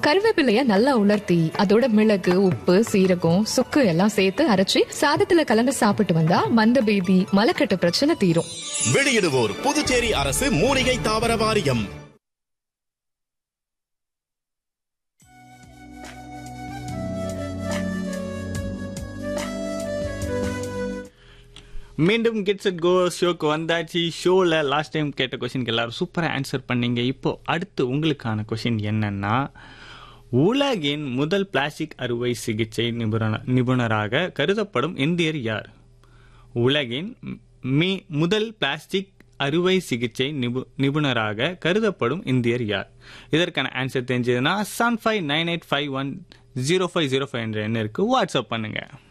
கருவேப்பிலைய நல்லா உலர்த்தி அதோட மிளகு உப்பு சீரகம் சுக்கு எல்லாம் சேர்த்து அரைச்சி சாதத்துல கலந்து சாப்பிட்டு வந்தா மந்த பேதி மலக்கட்டு பிரச்சனை தீரும் வெளியிடுவோர் புதுச்சேரி அரசு மூலிகை தாவர வாரியம் மீண்டும் கிட்ஸ் அட் கோ ஷோக்கு வந்தாச்சு ஷோவில் லாஸ்ட் டைம் கேட்ட கொஷினுக்கு எல்லாரும் சூப்பராக ஆன்சர் பண்ணீங்க இப்போ அடுத்து உங்களுக்கான கொஷின் என்னன்னா உலகின் முதல் பிளாஸ்டிக் அறுவை சிகிச்சை நிபுண நிபுணராக கருதப்படும் இந்தியர் யார் உலகின் மீ முதல் பிளாஸ்டிக் அறுவை சிகிச்சை நிபு நிபுணராக கருதப்படும் இந்தியர் யார் இதற்கான ஆன்சர் தெரிஞ்சதுன்னா seven five nine eight five one zero five zero five என்ற எண்ணிற்கு வாட்ஸ்அப் பண்ணுங்கள்